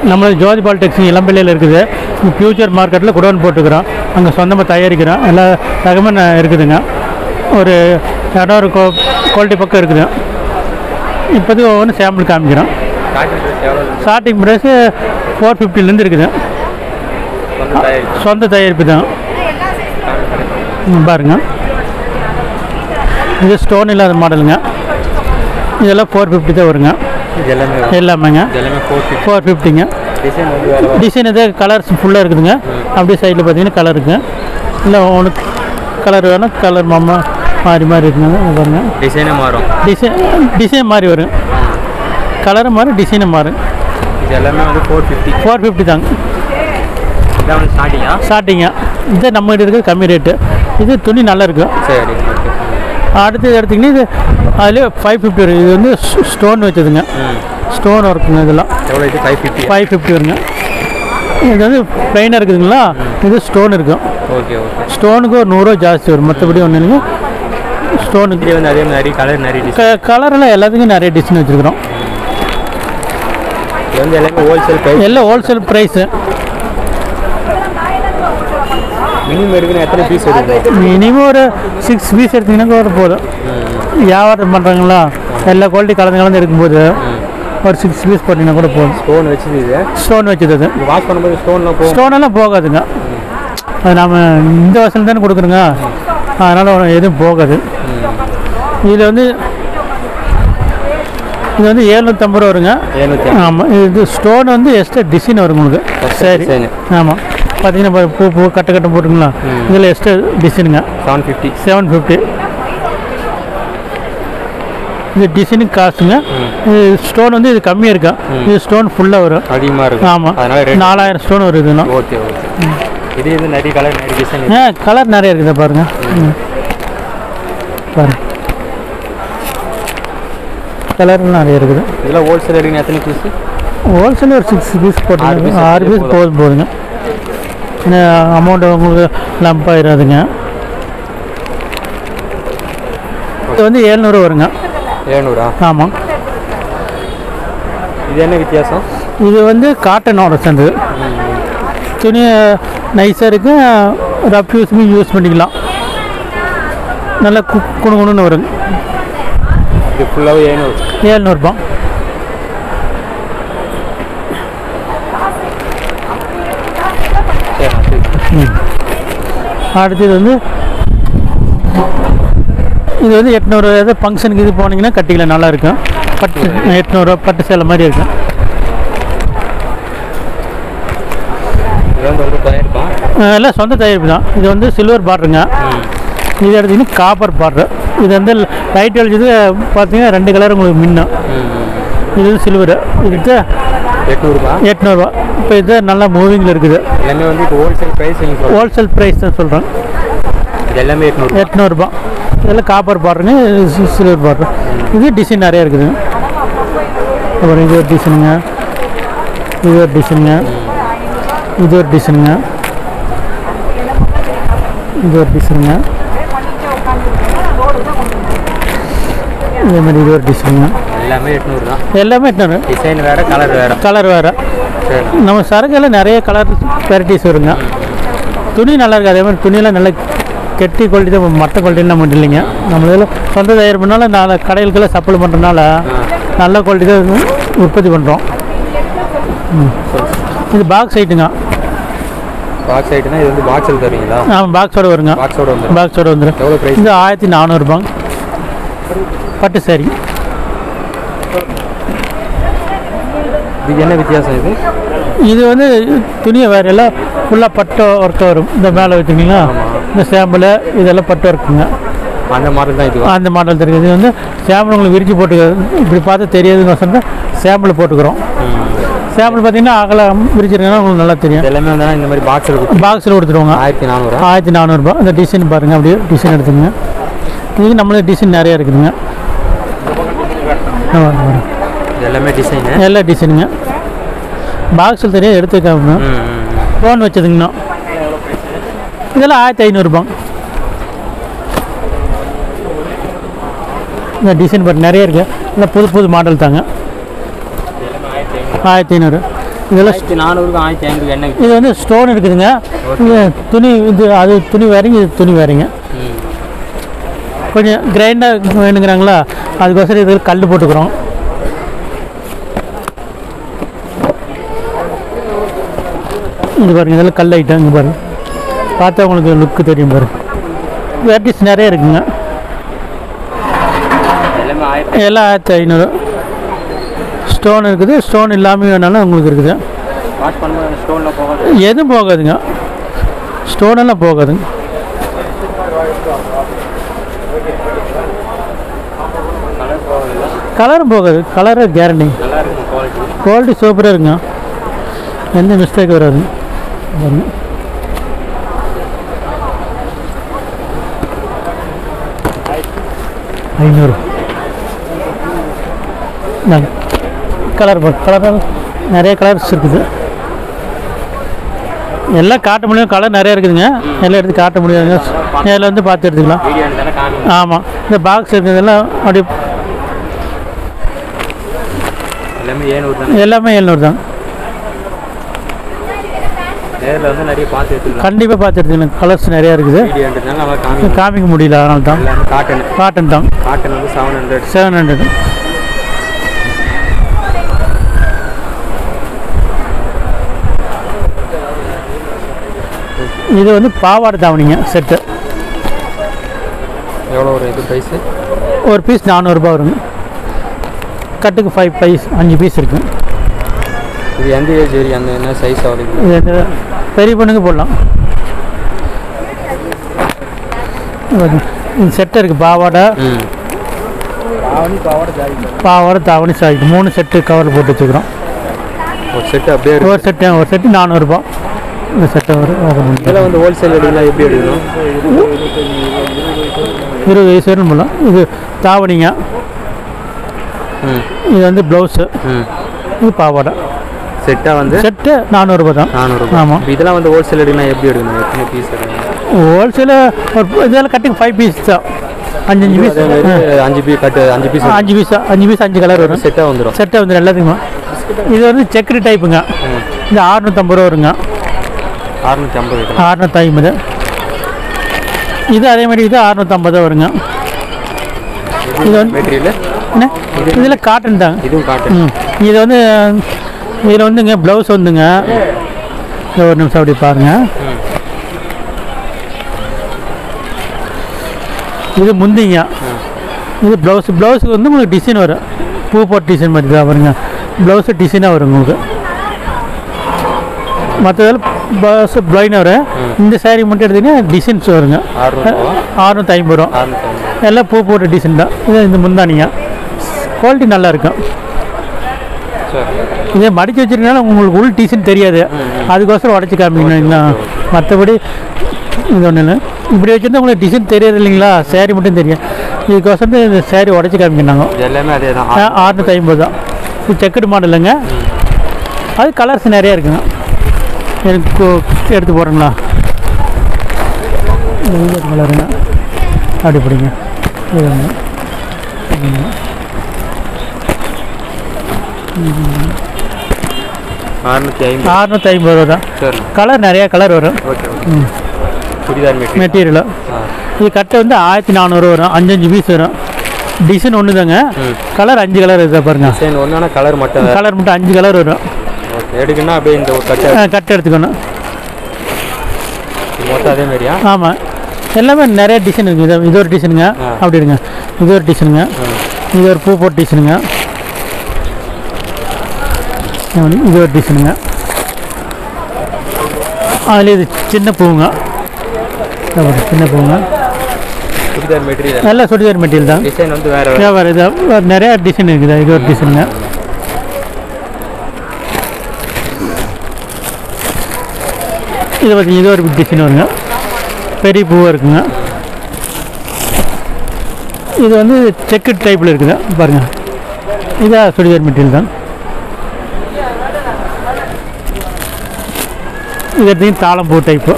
நம்ம ஜோதி பாலிடெக்ஸ் இளம்பிள்ளையில் இருக்குது ஃப்யூச்சர் மார்க்கெட்டில் குடோன் போட்டுக்கிறோம் அங்கே சொந்தமாக தயாரிக்கிறோம் எல்லா ரகமும் ந- இருக்குதுங்க ஒரு இரநூறு கோ குவாலிட்டி பக்கம் இருக்குது இப்போதைக்கு ஒவ்வொன்று சாம்பிள் காமிக்கிறோம் ஸ்டார்டிங் ப்ரைஸ் எவ்வளோ ஸ்டார்டிங் ப்ரைஸு ஃபோர் ஃபிஃப்டிலேருந்து இருக்குது வந்து தயாரிக்கும் சொந்த தயாரிப்பு தான் ம், பாருங்க இது ஸ்டோன் இல்லாத மாடலுங்க இதெல்லாம் ஃபோர் ஃபிஃப்டி தான் வருங்க இது எல்லாமே எல்லாமேங்க இது எல்லாமே ஃபோர் ஃபிஃப்டி ஃபோர் ஃபிஃப்டிங்க டிசைன் வந்து வேறு டிசைன் இது கலர்ஸ் ஃபுல்லாக இருக்குதுங்க அப்படியே சைடில் பார்த்தீங்கன்னா கலர் இருக்குங்க இல்லை ஒன்று கலர் வேணும் கலர் மாமா மாறி மாறி இருக்குங்க இங்க பாருங்க டிசைனே மாறும் டிசைன் டிசைன் மாறி வரும் கலரும் மாறும் டிசைனும் மாறும் இது எல்லாமே வந்து ஃபோர் ஃபிஃப்டி ஃபோர் ஃபிஃப்டி தாங்க இதான் வந்து ஸ்டார்டிங்கா ஸ்டார்டிங்க இது நம்ம கிட்ட இருக்கிறது கம்மி ரேட்டு இது துணி நல்லா இருக்கும் சரி ஓகே அடுத்தது எடுத்திங்கன்னா இது அதுலேயே ஃபைவ் ஃபிஃப்டி வரும் இது வந்து ஸ்டோன் வச்சதுங்க ம் ஸ்டோன் ஒர்க்குங்க இதெல்லாம் எவ்வளோ இது ஃபைவ் ஃபிஃப்டி ஃபைவ் ஃபிஃப்டி வருங்க இது வந்து ப்ளைனாக இருக்குதுங்களா இது ஸ்டோன் இருக்கும் ஓகே ஓகே ஸ்டோனுக்கு ஒரு நூறுரூவா ஜாஸ்தி வரும் மற்றபடி ஒன்றும் இல்லைங்க ஸ்டோனுக்கு இது வந்து அதே மாதிரி நிறைய கலர் நிறைய டிசைன் க கலரெல்லாம் எல்லாத்துக்கும் நிறைய டிசைன் வச்சுருக்குறோம் இது வந்து எல்லாமே ஹோல்சேல் ப்ரைஸ் எல்லாம் ஹோல்சேல் ப்ரைஸு மினிமம் எடுக்கணும் எத்தனை பீஸ் எடுக்கணும் மினிமம் ஒரு சிக்ஸ் பீஸ் எடுத்திங்கன்னா கூட போதும் வியாபாரம் பண்ணுறாங்களா எல்லா குவாலிட்டி கலந்து கலந்து இருக்கும்போது ஒரு சிக்ஸ் பீஸ் போட்டிங்கன்னா கூட போதும் ஸ்டோன் வச்சது இது ஸ்டோன் வச்சது அது வாஷ் பண்ணும்போது ஸ்டோன்லாம் போகும் ஸ்டோனெல்லாம் போகாதுங்க அது நாம் இந்த வசதியில் தானே கொடுக்குறோங்க அதனால் எதுவும் போகாது இதில் வந்து இது வந்து ஏழ்நூற்றம்பது ரூபா வருங்க ஏழ்நூற்றி ஆமாம் இது ஸ்டோன் வந்து எக்ஸ்ட்ரா டிசைன் வரும் உங்களுக்கு சரி டிசைனு ஆமாம் பார்த்தீங்கன்னா பாரு, பூ பூ கட்ட கட்ட போட்டுங்களா இதில் எக்ஸ்ட்ரா டிசைனுங்க செவன் ஃபிஃப்டி செவன் ஃபிஃப்டி இது டிசைனுக்கு காசுங்க இது ஸ்டோன் வந்து இது கம்மியாக இருக்கும் இது ஸ்டோன் ஃபுல்லாக வரும் அதிகமாக இருக்கும் ஆமாம் அதனால ரேட் நாலாயிரம் ஸ்டோன் வரும் இதெல்லாம் ஓகே ஓகே இது இது நிறைய கலர் நிறைய டிசைன் ஆ கலர் நிறைய இருக்குது பாருங்க ம். பாருங்க கலர் நிறைய இருக்குது இதெல்லாம் ஹோல்சேல் எடுக்கணும் எத்தனை பீஸ் ஹோல்சேல் ஒரு சிக்ஸ் பீஸ் ஆறு போட்டு piece ஆறு பீஸ் போதும். போதும் போதுங்க ஏன்னா அமௌண்ட் உங்களுக்கு லம்ப் ஆயிடாதுங்க இது வந்து ஏழ்நூறு வருங்க ஏழ்நூறா ஆமாம் இது என்ன வித்தியாசம் இது வந்து காட்டனோட சேர்ந்தது துணி நைஸாக இருக்கு ரஃப் யூஸ்மே யூஸ் பண்ணிக்கலாம் நல்லா கு குணு குணுன்னு வருங்க இது ஃபுல்லாகவே ஏழ்நூறு ஏழ்நூறுபா சரி நான் தூக்கி- அடுத்தது வந்து இது வந்து எட்நூறு ஏதாவது ஃபங்க்ஷனுக்கு இது போனீங்கன்னா கட்டிக்கலாம் நல்லா இருக்கும் பட்டு எட்நூறுவா பட்டு சேலை மாதிரி இருக்கும் இது வந்து ஒரு தயாரிப்பா அஹ் எல்லாம் சொந்த தயாரிப்பு தான் இது வந்து சில்வர் பார்டருங்க இது எடுத்தீங்கன்னா காப்பர் பார்டர் இது வந்து லைட் அடிச்சது பார்த்தீங்கன்னா ரெண்டு கலர் உங்களுக்கு மின்னும் இது வந்து சில்வர் இது எட்நூறுபா எட்நூறுபா இப்போ இது நல்லா மூவிங்கில் இருக்குது எல்லாமே வந்து இப்போ ஹோல்சேல் ப்ரைஸ் நீங்கள் சொல்கிறோம் ஹோல்சேல் ப்ரைஸ் தான் சொல்கிறேன் இது எல்லாமே எட்நூறு எட்நூறுபா இதெல்லாம் காப்பர் பார்டருங்க இது சில்வர் பார்டர் இது டிசைன் நிறைய இருக்குது அப்புறம் இது ஒரு டிசைனுங்க இது ஒரு டிசைனுங்க இது ஒரு டிசைனுங்க இது ஒரு டிசைனுங்க இதே மாதிரி இது ஒரு டிசைனுங்க எல்லாமே எட்நூறு தான் எல்லாமே எட்நூறு டிசைன் வேறு கலர் வேறு கலர் வேறு சரி நம்ம சரக்குல நிறைய கலர் வெரைட்டிஸ் வருங்க துணி நல்லா இருக்குது அதே மாதிரி துணியெல்லாம் நல்லா கெட்டி குவாலிட்டி தான் மற்ற குவாலிட்டிலாம் மட்டும் இல்லைங்க நம்ம இதில் சொந்த தயார் பண்ணால நாலு கடைகளுக்கெல்லாம் சப்ளை பண்ணுறதுனால நல்ல குவாலிட்டி தான் உற்பத்தி பண்ணுறோம் இது பாக்ஸ் ஐட்டுங்க பாக்ஸ் ஐட்டுனா இது வந்து பாக்ஸில் தருவீங்களா ஆமாம் பாக்ஸோட வருங்க பாக்ஸோட வந்து பாக்ஸோட வந்துடும் எவ்வளோ ப்ரைஸ் இது ஆயிரத்தி நானூறுபாங்க பட்டு சாரி இது என்ன வித்தியாசம் இது இது வந்து துணியை வேறு எல்லாம் ஃபுல்லாக பட்டு ஒர்க்காக வரும் இந்த மேலே வச்சுருக்கீங்களா இந்த சாம்பிள் இதெல்லாம் பட்டு ஒர்க்குங்க அந்த மாடல் தான் இதுவா அந்த மாடல் தெரியுது இது வந்து சாம்பிள் உங்களுக்கு விரிச்சு போட்டு இப்படி பார்த்தா தெரியாதுன்னு சொன்னால் சாம்பிள் போட்டுக்கிறோம் சாம்பிள் பார்த்தீங்கன்னா அகலம் விரிச்சிருக்கீங்கன்னா உங்களுக்கு நல்லா தெரியும் இது எல்லாமே வந்து இந்த மாதிரி பாக்ஸில் கொடுத்து பாக்ஸில் கொடுத்துருவாங்க ஆயிரத்தி நானூறா ஆயிரத்தி நானூறுபா இந்த டிசைன் பாருங்கள் அப்படியே டிசைன் எடுத்துங்க இதுக்கு நம்மளுக்கு டிசைன் நிறைய இருக்குதுங்க ஆ, வாங்க, வாங்க. இது எல்லாமே டிசைனு எல்லா டிசைனுங்க பாக்ஸில் தெரியாது எடுத்துக்காம ம் ம் ஃபோன் வச்சதுங்கண்ணா இதெல்லாம் ஆயிரத்தி ஐநூறுபா இந்த டிசைன் பாரு நிறைய இருக்குது இல்லை புது புது மாடல் தாங்க ஆயிரத்தி ஐநூறு இதெல்லாம் ஆயிரத்தி நானூறுக்கு ஆயிரத்தி ஐநூறுக்கு என்ன இது வந்து ஸ்டோன் இருக்குதுங்க இது துணி இது அது துணி வேறங்க இது துணி வேறங்க ம் கொஞ்சம் கிரைண்டாக வேணுங்கிறாங்களா அதுக்கோசரம் இதில் கல் போட்டுக்கிறோம் இது பாருங்க இதெல்லாம் கல் ஐட்டம் இங்கே பாருங்க பார்த்தா உங்களுக்கு லுக்கு தெரியும் பாருங்க வெரைட்டிஸ் நிறைய இருக்குங்க எல்லாமே ஆயிரத்தி எல்லாம் ஆயிரத்தி ஐநூறு ஸ்டோன் இருக்குது ஸ்டோன் இல்லாமல் வேணாலும் உங்களுக்கு இருக்குது வாஷ் பண்ணும்போது ஸ்டோனில் போகாது எதுவும் போகாதுங்க ஸ்டோனெல்லாம் போகாதுங்க கலர் போகாதுல்ல கலரும் போகாது கலரு கேரண்டி நல்லா இருக்கும் குவாலிட்டி குவாலிட்டி சூப்பராக இருக்குங்க எந்த மிஸ்டேக் வராது பாருங்க. ஐநூறு கலர் கலர் நிறைய கலர்ஸ் இருக்குது எல்லாம் காட்ட முடியும் கலர் நிறைய இருக்குதுங்க எல்லாம் எடுத்து காட்ட முடியாதுங்க நேரில் வந்து பார்த்து எடுத்துக்கலாம் வீடியோ தானே காமி ஆமாம் இந்த பாக்ஸ் இருக்கிறதெல்லாம் அப்படி எல்லாமே ஏழ்நூறு தானே எல்லாமே எழுநூறு தான் நேரில் வந்து நிறைய பார்த்து எடுத்துக்கலாம் கண்டிப்பாக பார்த்து எடுத்துக்கலாம் கலர்ஸ் நிறையா இருக்குது வீடியோன்றதுனால நம்ம காமி காமிக்க முடியல அதனால தான் எல்லாமே காட்டன் காட்டன் தான் காட்டன் வந்து செவன் ஹண்ட்ரட் செவன் ஹண்ட்ரட் இது வந்து பாவாடை தாவணிங்க செட்டு எவ்வளோ ஒரு இது ப்ரைஸு ஒரு பீஸ் நானூறுரூபா வருங்க கட்டுக்கு ஃபைவ் பீஸ் அஞ்சு பீஸ் இருக்குங்க இது எந்த ஏஜ் வரையும் அந்த என்ன சைஸ் அவைலபிள் இது வந்து பெரிய பொண்ணுக்கு போடலாம் இது செட்டு இருக்குது பாவாடை ம் ஆவணி பாவாடை ஜாதி பாவாடை தாவணி சாய்க்கு மூணு செட்டு கவர் போட்டு வச்சுக்கிறோம் ஒரு செட்டு அப்படியே இருக்கு ஒரு செட்டு ஒரு செட்டு நானூறுரூபா இந்த செட்டை ஒரு ஓப்பன் பண்ணி இதெல்லாம் வந்து ஹோல்சேல் எடுக்கலாம் எப்படி எடுக்கணும் இருபது வயசு வரையும் போடலாம் இது தாவணிங்க ம் இது வந்து ப்ளவுஸு ம் இது பாவாடை செட்டாக வந்து செட்டு நானூறுரூபா தான் நானூறுபா ஆமாம் இப்போ இதெல்லாம் வந்து ஹோல்சேல் எடுக்கணும் எப்படி எடுக்கணும் எத்தனை பீஸ் எடுக்கணும் ஹோல்சேலு ஒரு இதெல்லாம் கட்டிங் ஃபைவ் பீஸ் தான் அஞ்சு அஞ்சு பீஸ் அதே மாதிரி அஞ்சு பீஸ் கட்டு அஞ்சு பீஸ் அஞ்சு பீஸ் அஞ்சு பீஸ் அஞ்சு கலர் வரும் செட்டாக வந்துடும் செட்டை வந்து எல்லாத்துக்குமா இது வந்து செக்குடு டைப்புங்க இது அறுநூத்தம்பது ரூபா வருங்க அறுநூற்றி ஐம்பது அறுநூத்தி ஐம்பது இது அதே மாதிரி இது அறுநூத்தம்பது ரூபா வருங்க இது வந்து மெட்டீரியல் என்ன இதில் காட்டன் தாங்க இதுவும் காட்டன் ம் இது வந்து இதில் வந்துங்க ப்ளவுஸ் வந்துங்க இந்த ஒரு நிமிஷம் அப்படி பாருங்க இது முந்திங்க இது ப்ளவுஸ் ப்ளவுஸுக்கு வந்து உங்களுக்கு டிசைன் வரும் பூ போட்ட டிசைன் மாதிரி தான் வருங்க ப்ளவுஸு டிசைனாக வரும் உங்களுக்கு மற்றதில் ப்ளவுஸு ப்ளைனாக வரும் இந்த saree மட்டும் எடுத்தீங்கன்னா டிசைன்ஸ் வருங்க அறுநூறுவா அறுநூற்றி ஐம்பது ரூபா அறுநூற்றி ஐம்பது எல்லாம் பூ போட்ட டிசைன் தான் இது இந்த முந்தானிங்க குவாலிட்டி நல்லா இருக்கும் சரி இதை மடிச்சு வச்சிருக்கனால உங்களுக்கு உள் டிசைன் தெரியாது அதுக்கோசரம் உடச்சி காமிக்கணுங்களா மற்றபடி இது ஒன்று இல்லை இப்படி வச்சிருந்தா உங்களுக்கு டிசைன் தெரியாது இல்லைங்களா saree மட்டும் தெரியும் இதுக்கோசரம் இந்த saree உடச்சி காமிக்கிறாங்க இது எல்லாமே அதே தான் அறுநூற்றி ஐம்பது தான் இது செக்குடு மாடலுங்க அது கலர்ஸ் நிறையா இருக்குங்க எனக்கு கு- எடுத்து போடுறீங்களா இது கலருங்க அப்படி பிடிங்க இது ஒன்று அறுநூற்றி ஐம்பது அறுநூற்றி ஐம்பது ரூபா தான் சரி கலர் நிறையா கலர் வரும் okay okay churidar material material ஆ இது கட்டை வந்து ஆயிரத்தி நானூறு வரும் அஞ்சு அஞ்சு பீஸ் வரும் டிசைன் ஒன்று தாங்க ம் கலர் அஞ்சு கலர் இருக்கா பாருங்க டிசைன் ஒன்றான கலர் மட்டும் வேறு கலர் மட்டும் அஞ்சு கலர் வரும் ஓகே எடுக்கணும்னா அப்படியே இந்த ஒரு கட்டை ஆ, கட்டை எடுத்துக்கணும் மொத்தம் அதே மாதிரியா ஆமாம் எல்லாமே நிறைய டிசைன் இருக்குது இது இது ஒரு டிசைனுங்க ஆ. அப்படி இருங்க இது ஒரு டிசைனுங்க இது ஒரு பூ போட்ட டிசைனுங்க இது ஒரு டிசைனுங்க அதில் இது சின்ன பூவுங்க இதோ பாருங்க, சின்ன பூவுங்க சுடிதார் மெட்டீரியல் நல்லா சுடிதார் மெட்டீரியல் தான் டிசைன் வந்து வேறு வியாபாரம் இது வேறு நிறையா டிசைன் இருக்குது இது ஒரு டிசைனுங்க இது பார்த்திங்க இது ஒரு டிசைன் வருங்க பெரிய பூவாக இருக்குங்க இது வந்து செக்கு டைப்பில் இருக்குது பாருங்கள் இதா சுடிதார் மெட்டீரியல் தான் இது எடுத்தீங்க தாளம் பூ டைப்பு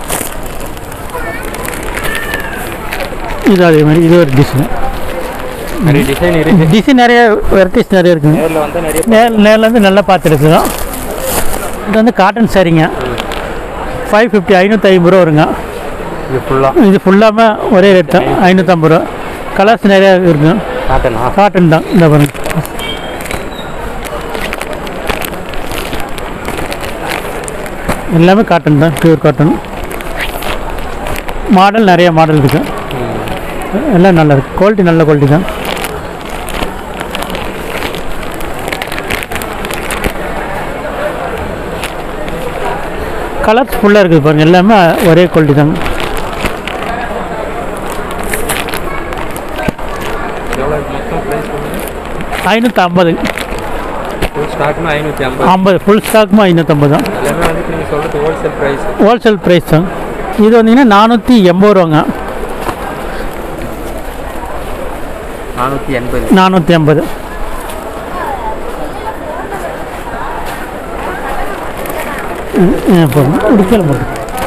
இது அதே மாதிரி இது ஒரு டிசைன் நிறைய டிசைன் இருக்கு டிசைன் நிறைய வெரைட்டிஸ் நிறைய இருக்குங்க நேரில் வந்து நிறைய நேர் நேரில் வந்து நல்லா பார்த்துருக்குறோம் இது வந்து காட்டன் சாரிங்க ஃபைவ் ஃபிஃப்டி ஐநூற்றி ஐம்பது ரூபா வருங்க இது ஃபுல்லாக இது ஃபுல்லாமே ஒரே ரேட் தான் ஐநூற்றம்பது ரூபா கலர்ஸ் நிறையா இருக்குங்க காட்டனா காட்டன் தான் இந்த பாருங்க எல்லாமே காட்டன் தான் பியூர் காட்டன் மாடல் நிறைய மாடல் இருக்கு எல்லாம் நல்லா இருக்கு குவாலிட்டி நல்ல குவாலிட்டி தான் கலர்ஸ் ஃபுல்லாக இருக்குது பாருங்க எல்லாமே ஒரே குவாலிட்டி தாங்க எவ்வளோ மொத்தம் ப்ரைஸ் ஐநூற்றி ஐம்பது ஃபுல் ஸ்டாக்னா ஐநூற்றி ஐம்பது ஐம்பது ஃபுல் ஸ்டாக்குமா ஐநூற்றம்பது தான் எல்லாமே வந்துட்டு நீங்கள் சொல்கிறது ஹோல்சேல் ப்ரைஸ் ஹோல்சேல் ப்ரைஸ் தான் இது வந்தீங்கன்னா நானூற்றி எண்பது ரூபாங்க நானூற்றி எண்பது நானூற்றி ஐம்பது போதும் உடுக்கல போட்டு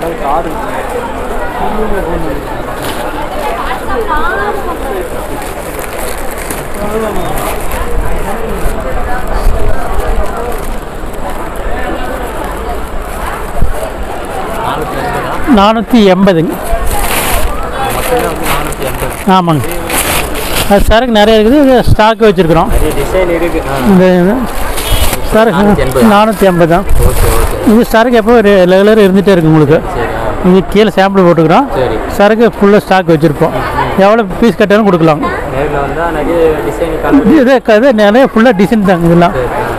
நானூற்றி எண்பதுங்க நானூற்றி எண்பது ஆமாங்க அது சரக்கு நிறைய இருக்குது இது ஸ்டாக் வச்சுருக்குறோம் நிறைய டிசைன் இருக்கு ஆ இந்த இது சரக்கு 480. நானூற்றி ஐம்பது தான் ஓகே ஓகே இது சரக்கு எப்போ ரெகுலர் இருந்துகிட்டே இருக்கு உங்களுக்கு சரி ஆ இது கீழே சாம்பிள் போட்டுக்கிறோம் சரி சரக்கு ஃபுல்லாக ஸ்டாக் வச்சுருப்போம் எவ்வளோ பீஸ் கட்டாலும் கொடுக்கலாம் நேரில் வந்தால் நிறைய டிசைன் கலர் இது இது நிறைய ஃபுல்லாக டிசைன் தாங்க இதெல்லாம் சரி ஆ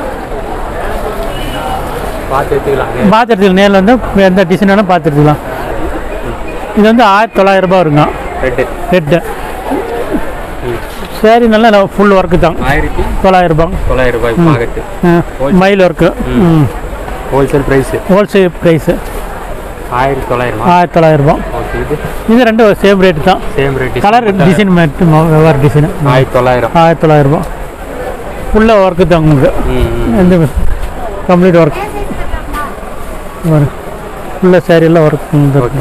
பார்த்து எடுத்துக்கலாம் நேர்ல. பார்த்து எடுத்துக்கலாம் நேரில் வந்து எந்த டிசைன் வேணால் பார்த்து எடுத்துக்கலாம் இது வந்து ஆயிரத்தி தொள்ளாயிரம் ரூபாய் வருங்க ரெட்டு ரெட்டு சரி நல்லா ஃபுல் ஒர்க்கு தான் ஆயிரத்தி தொள்ளாயிரம் ரூபாய் தொள்ளாயிரம் ரூபாய் பாக்கெட்டு மைல் ஒர்க்கு ம் ஹோல்சேல் ப்ரைஸு ஹோல்சேல் ப்ரைஸு ஆயிரத்தி தொள்ளாயிரமா ஆயிரத்தி தொள்ளாயிரம் ரூபாய் ஓகே இது இது ரெண்டும் சேம் ரேட் தான் சேம் ரேட் கலர் டிசைன் மட்டும் வெவ்வேறு டிசைன் ஆயிரத்தி தொள்ளாயிரம் ஆயிரத்தி தொள்ளாயிரம் ரூபாய் ஃபுல்லாக ஒர்க்கு தான் உங்களுக்கு ம் ம். எந்த கம்ப்ளீட் ஒர்க் ஃபுல்லாக சாரி எல்லாம் ஒர்க் ஓகே ஓகே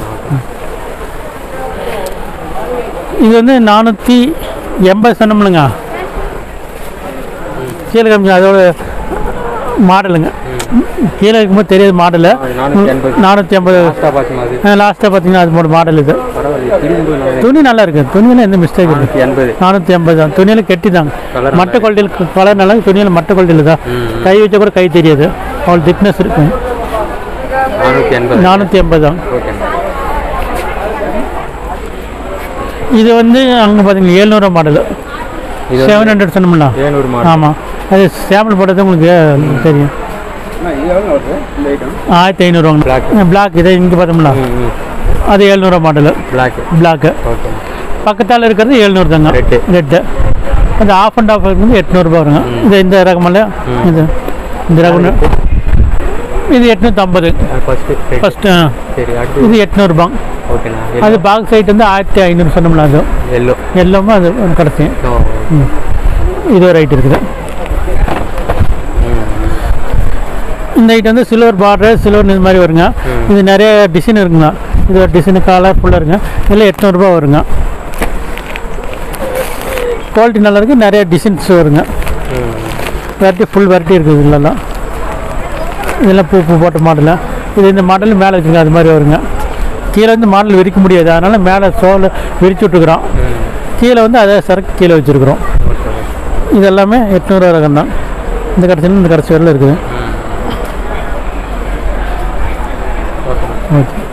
இது வந்து நானூற்றி எண்பது சொன்னோம்லங்க கீழே கம்மி அதோட மாடலுங்க கீழே இருக்கும்போது தெரியாது மாடலு நானூற்றி எண்பது நானூற்றி ஐம்பது லாஸ்ட்டாக பார்த்தீங்கன்னா அது லாஸ்ட்டாக பார்த்தீங்கன்னா அது ஒரு மாடல் இது பரவாயில்ல திரும்பி நான் துணி நல்லா இருக்கு துணியில் எந்த மிஸ்டேக் இல்லை நானூற்றி எண்பது நானூற்றி ஐம்பது தான் துணியில் கெட்டி தாங்க கலர் மட்டை குவாலிட்டியில் கலர் நல்லா துணியில் மட்டை குவாலிட்டியில் தான் ம் கை வச்சா கூட கை தெரியாது அவ்வளோ திக்னஸ் இருக்கும் நானூற்றி எண்பது நானூற்றி ஐம்பது தான் ஓகே இது வந்து அங்கே பார்த்தீங்கன்னா ஏழ்நூறு மாடல் இது வந்து செவன் ஹண்ட்ரட் சொன்னோம்ல ஏழ்நூறு மாடல் ஆமாம் அது சாம்பிள் போட்டது உங்களுக்கு தெரியும் ஆயிரத்தி ஐநூறுவாங்க Black. பிளாக் இதை இங்கே பார்த்தோம்ல ம் ம் அது ஏழ்நூறுவா மாடல் பிளாக் பிளாக்கு ஓகே பக்கத்தால் இருக்கிறது எழுநூறு தாங்க Red. ரெட்டு அந்த ஆஃப் அண்ட் ஆஃப் இருக்குது எட்நூறுபா வருங்க இது இந்த ரகமல்ல இது இந்த ரகம் இது எட்நூற்றம்பது ஃபஸ்ட்டு ஃபஸ்ட்டு சரி அடுத்து இது எட்நூறுபா ஓகேண்ணா அது பாக் சைட் வந்து ஆயிரத்தி ஐநூறு சொன்னோம்ல அது எல்லோ எல்லாமே அது கிடச்சி ஓ இது ஒரு ஐட் இருக்குது இந்த ஐட் வந்து சில்வர் பார்டர் சில்வர் இது மாதிரி வருங்க இது நிறைய டிசைன் இருக்குங்க இது ஒரு டிசைன் கலர்ஃபுல்லாக இருக்குங்க இதில் எட்நூறுபா வருங்க குவாலிட்டி நல்லா இருக்கு நிறைய டிசைன்ஸ் வருங்க ம் வெரைட்டி ஃபுல் வெரைட்டி இருக்குது இதெல்லாம் இதெல்லாம் பூ பூ போட்ட மாடலு இது இந்த மாடல் மேலே வச்சுங்க அது மாதிரி வருங்க கீழே வந்து மாடல் விரிக்க முடியாது அதனால் மேலே சோலை விரிச்சு விட்டுக்கிறோம் ம் கீழே வந்து அதே சரக்கு கீழே வச்சுருக்குறோம் ஓகே இது எல்லாமே எட்நூறுவா ரகம் தான் இந்த கடைசியில் இந்த கடைசி வரல இருக்குது ம் ஓகே ஓகே